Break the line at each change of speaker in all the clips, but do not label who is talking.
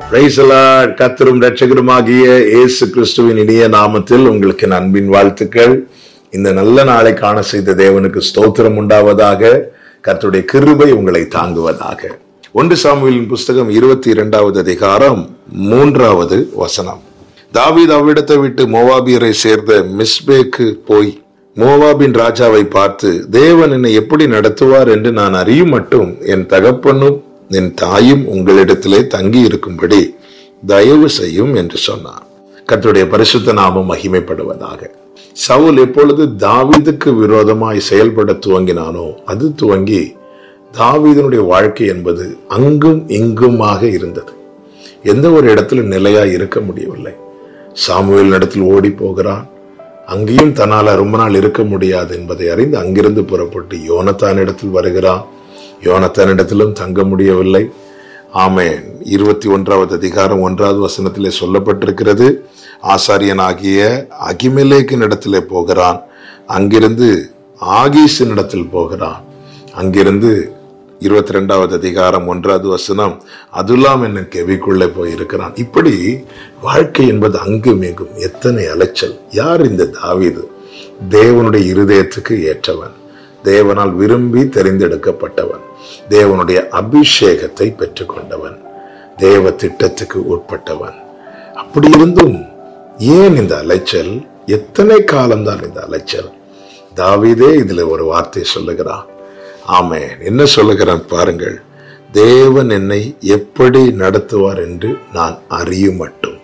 Praise the Lord. கர்த்தரும் ரட்சகருமாகிய இயேசு கிறிஸ்துவின் இனிய நாமத்தில் உங்களுக்கு என் அன்பின் வாழ்த்துக்கள் இந்த நல்ல நாளை காண செய்த தேவனுக்கு ஸ்தோத்திரம் உண்டாவதாக கர்த்தருடைய கிருபை உங்களை தாங்குவதாக ஒன்று சாமுவேலின் புஸ்தகம் இருபத்தி இரண்டாவது அதிகாரம் மூன்றாவது வசனம் தாவீது அவ்விடத்தை விட்டு மோவாபியரை சேர்ந்த மிஸ்பேக்கு போய் மோவாபின் ராஜாவை பார்த்து தேவன் என்னை எப்படி நடத்துவார் என்று நான் அறியும் மட்டும் என் தகப்பனும் என் தாயும் உங்களிடத்திலே தங்கி இருக்கும்படி தயவு செய்யும் என்று சொன்னார் கர்த்தருடைய பரிசுத்த நாமம் மகிமைப்படுவதாக சவுல் எப்பொழுது தாவீதுக்கு விரோதமாய் செயல்பட துவங்கினானோ அது துவங்கி தாவீதனுடைய வாழ்க்கை என்பது அங்கும் இங்குமாக இருந்தது எந்த ஒரு இடத்துல நிலையாய் இருக்க முடியவில்லை சாமுவேல் இடத்தில் ஓடி போகிறான் அங்கேயும் தன்னால் ரொம்ப நாள் இருக்க முடியாது என்பதை அறிந்து அங்கிருந்து புறப்பட்டு யோனத்தான் இடத்தில் வருகிறான் யோனத்தான் இடத்திலும் தங்க முடியவில்லை ஆமேன் இருபத்தி ஒன்றாவது அதிகாரம் ஒன்றாவது வசனத்திலே சொல்லப்பட்டிருக்கிறது ஆசாரியனாகிய அகிமெலேக்கின் இடத்திலே போகிறான் அங்கிருந்து ஆகீஸின் இடத்தில் போகிறான் அங்கிருந்து இருபத்தி ரெண்டாவது அதிகாரம் ஒன்றாவது வசனம் அதுலாம் என்ன கெவிக்குள்ளே போயிருக்கிறான் இப்படி வாழ்க்கை என்பது அங்கும் இங்கும் எத்தனை அலைச்சல் யார் இந்த தாவீது தேவனுடைய இருதயத்துக்கு ஏற்றவன் தேவனால் விரும்பி தெரிந்தெடுக்கப்பட்டவன் தேவனுடைய அபிஷேகத்தை பெற்றுக்கொண்டவன் தேவ திட்டத்துக்கு உட்பட்டவன் அப்படி இருந்தும் ஏன் இந்த அலைச்சல் எத்தனை காலம்தான் இந்த அலைச்சல் தாவீதே இதுல ஒரு வார்த்தை சொல்லுகிறான் ஆமென் என்ன சொல்லுகிறான் பாருங்கள் தேவன் என்னை எப்படி நடத்துவார் என்று நான் அறியும் மட்டும்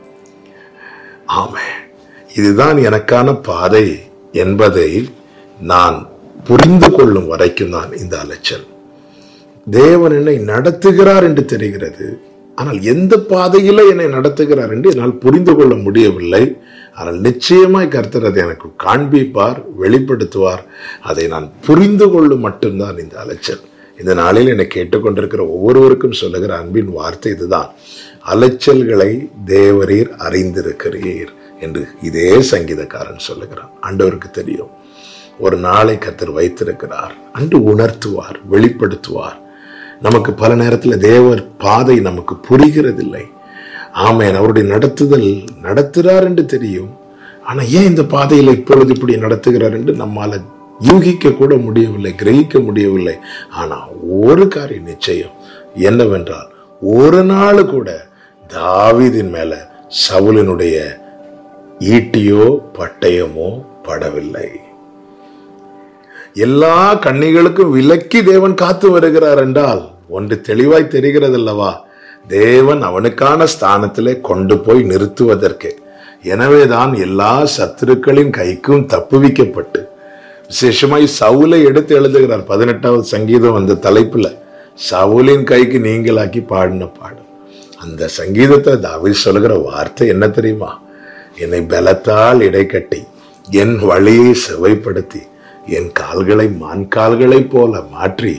ஆமென் இதுதான் எனக்கான பாதை என்பதை நான் புரிந்து கொள்ளும் வரைக்கும் தான் இந்த அலைச்சல் தேவன் என்னை நடத்துகிறார் என்று தெரிகிறது ஆனால் எந்த பாதையில என்னை நடத்துகிறார் என்று என்னால் புரிந்து கொள்ள முடியவில்லை ஆனால் நிச்சயமாய் கர்த்தர் அதை எனக்கு காண்பிப்பார் வெளிப்படுத்துவார் அதை நான் புரிந்து கொள்ளும் மட்டும்தான் இந்த அலைச்சல் இந்த நாளில் என்னை கேட்டுக்கொண்டிருக்கிற ஒவ்வொருவருக்கும் சொல்லுகிற அன்பின் வார்த்தை இதுதான் அலைச்சல்களை தேவரீர் அறிந்திருக்கிறீர் என்று இதே சங்கீதக்காரன் சொல்லுகிறான் ஆண்டவருக்கு தெரியும் ஒரு நாளை கத்தர் வைத்திருக்கிறார் அன்று உணர்த்துவார் வெளிப்படுத்துவார் நமக்கு பல நேரத்தில் தேவர் பாதை நமக்கு புரிகிறதில்லை ஆமேன் அவருடைய நடத்துதல் நடத்துகிறார் என்று தெரியும் ஆனா ஏன் இந்த பாதையில் இப்பொழுது இப்படி நடத்துகிறார் என்று நம்மால யூகிக்க கூட முடியவில்லை கிரகிக்க முடியவில்லை ஆனா ஒரு காரியம் நிச்சயம் என்னவென்றால் ஒரு நாள் கூட தாவீதின் மேல சவுலினுடைய ஈட்டியோ பட்டயமோ படவில்லை எல்லா கண்ணிகளுக்கும் விலக்கி தேவன் காத்து வருகிறார் என்றால் ஒன்று தெளிவாய் தெரிகிறதல்லவா தேவன் அவனுக்கான ஸ்தானத்திலே கொண்டு போய் நிறுத்துவதற்கு எனவேதான் எல்லா சத்துருக்களின் கைக்கும் தப்புவிக்கப்பட்டு விசேஷமாய் சவுலை எடுத்து எழுதுகிறார் பதினெட்டாவது சங்கீதம் அந்த தலைப்புல சவுலின் கைக்கு நீங்களாக்கி பாடின பாடும் அந்த சங்கீதத்தை தாவி சொல்லுகிற வார்த்தை என்ன தெரியுமா என்னை பலத்தால் இடைக்கட்டி என் வழியை செவைப்படுத்தி என் கால்களை மான் கால்களைப் போல மாற்றி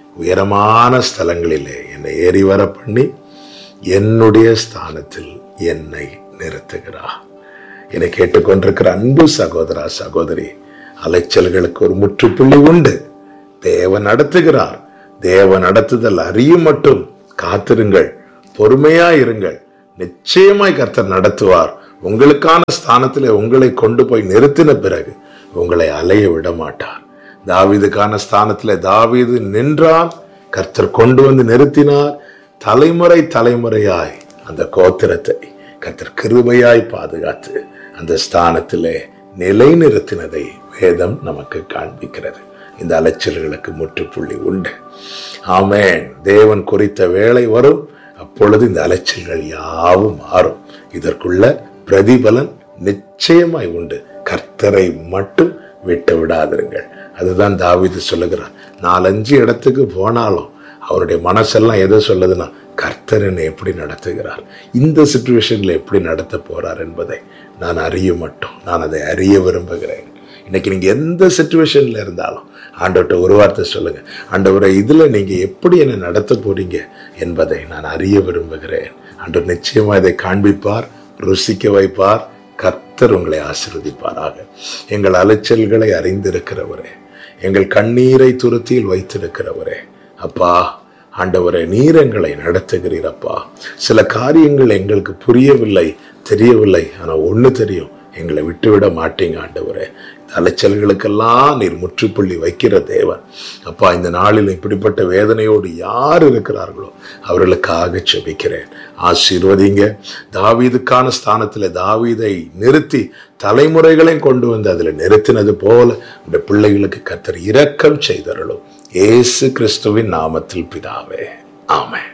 உயரமான ஸ்தலங்களிலே என்னை ஏறி வர பண்ணி என்னுடைய ஸ்தானத்தில் என்னை நிறுத்துகிறார் என்னை கேட்டுக்கொண்டிருக்கிற அன்பு சகோதரா சகோதரி அலைச்சல்களுக்கு ஒரு முற்றுப்புள்ளி உண்டு தேவன் நடத்துகிறார் தேவ நடத்துதல் அறியும் மட்டும் காத்திருங்கள் பொறுமையா இருங்கள் நிச்சயமாய் கர்த்தர் நடத்துவார் உங்களுக்கான ஸ்தானத்திலே உங்களை கொண்டு போய் நிறுத்தின பிறகு உங்களை அலைய விட மாட்டார் தாவீதுக்கான ஸ்தானத்திலே தாவீது நின்றான் கர்த்தர் கொண்டு வந்து நிறுத்தினார் தலைமுறை தலைமுறையாய் அந்த கோத்திரத்தை கர்த்தர் கிருபையாய் பாதுகாத்து அந்த ஸ்தானத்திலே நிலைநிறுத்தினதை வேதம் நமக்கு காண்பிக்கிறது இந்த அலைச்சல்களுக்கு முற்றுப்புள்ளி உண்டு ஆமேன் தேவன் குறித்த வேலை வரும் அப்பொழுது இந்த அலைச்சல்கள் யாவும் மாறும் இதற்குள்ள பிரதிபலன் நிச்சயமாய் உண்டு கர்த்தரை மட்டும் விட்டு விடாதிருங்கள் அதுதான் தாவிது சொல்லுகிறார் நாலஞ்சு இடத்துக்கு போனாலும் அவருடைய மனசெல்லாம் எதை சொல்லுதுன்னா கர்த்தர் என்னை எப்படி நடத்துகிறார் இந்த சுச்சுவேஷன்ல எப்படி நடத்த போறார் என்பதை நான் அறிய மட்டும் நான் அதை அறிய விரும்புகிறேன் இன்னைக்கு நீங்க எந்த சுச்சுவேஷன்ல இருந்தாலும் ஆண்டவர்கிட்ட ஒரு வார்த்தை சொல்லுங்க ஆண்டவரை இதுல நீங்க எப்படி என்னை நடத்த போறீங்க என்பதை நான் அறிய விரும்புகிறேன் ஆண்டவர் நிச்சயமா இதை காண்பிப்பார் ருசிக்க வைப்பார் கர்த்தர் உங்களை ஆசிர்வதிப்பாராக எங்கள் அலைச்சல்களை அறிந்திருக்கிறவரே எங்கள் கண்ணீரை துருத்தியில் வைத்திருக்கிறவரே அப்பா ஆண்டவரை நீர் எங்களை நடத்துகிறீரப்பா சில காரியங்கள் எங்களுக்கு புரியவில்லை தெரியவில்லை ஆனால் ஒன்று தெரியும் எங்களை விட்டுவிட மாட்டீங்க ஆண்டவரே இந்த அலைச்சல்களுக்கெல்லாம் நீர் முற்றுப்புள்ளி வைக்கிற தேவன் அப்பா இந்த நாளில் இப்படிப்பட்ட வேதனையோடு யார் இருக்கிறார்களோ அவர்களுக்காக செபிக்கிறேன் ஆசீர்வதிங்க தாவீதுக்கான ஸ்தானத்தில் தாவீதை நிறுத்தி தலைமுறைகளையும் கொண்டு வந்து அதில் நிறுத்தினது போல இந்த பிள்ளைகளுக்கு கத்தர் இரக்கம் செய்தருளும் ஏசு கிறிஸ்துவின் நாமத்தில் பிதாவே ஆமென்